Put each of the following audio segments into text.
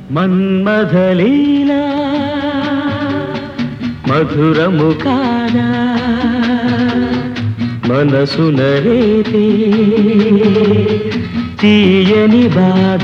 మన్మథలీలా మధురము కాదా మనసున రేపే తీయని బాధ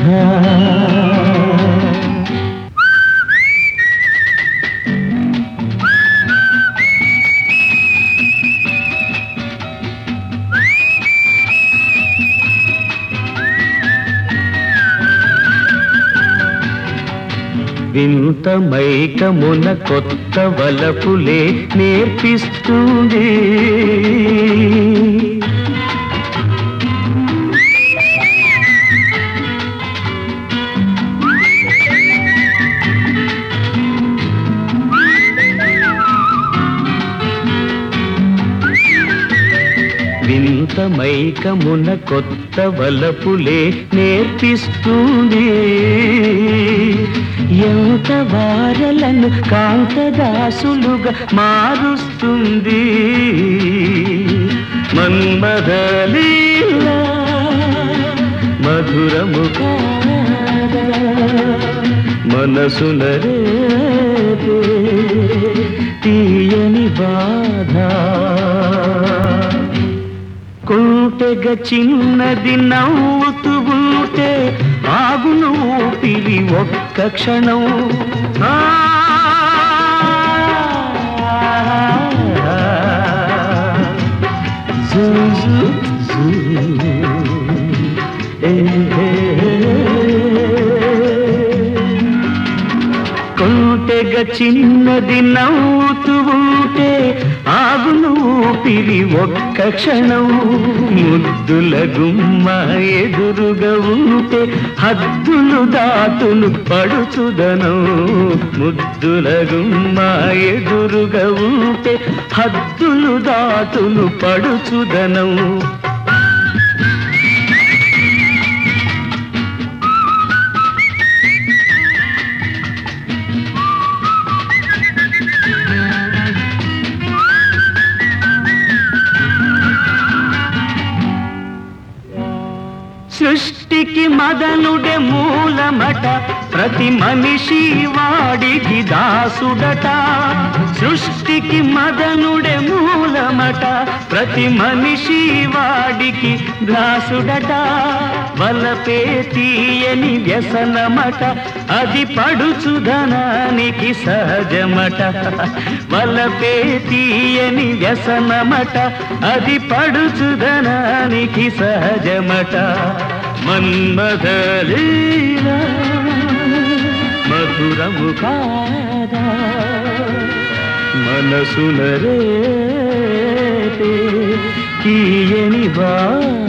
వింత మైకమున కొత్త వలపులే నేర్పిస్తుంది వింత మైకమున కొత్త వలపులే నేర్పిస్తుంది ఎంత వారలను కాంతదాసులుగా మారుస్తుంది మన్మదలీలా మధురము కాదా మనసున రేపే తీయని బాధ కుంటెగ చిన్నది నవ్వుతూ ఉంటే ఆగును ఊపిరి ఒక్క క్షణం ఆ, జూ, జూ, జూ. ఏ, ఏ, కొంటెగ చిన్నది నవ్వుతూ ఉంటే ఆగును ఊపిరి ఒక్క క్షణం ముద్దుల గుమ్మ ఎదురుగా ఉంటే హద్దులు దాటును పడుచుదనం ముద్దుల గుమ్మ ఎదురుగా ఉంటే హద్దులు దాటును పడుచుదనం సృష్టికి మదనుడే మూలమట ప్రతి మనిషి వాడికి దాసుడట సృష్టికి మదనుడే మూలమట ప్రతి మనిషి వాడికి దాసుడట వలపే తీయని వ్యసనమట అది పడుచుదనానికి సహజమట వలపే తీయని వ్యసనమట అది పడుచుదనానికి సహజమట మన్మథలీలా మధురము కాదా మనసున రేపే తీయని బా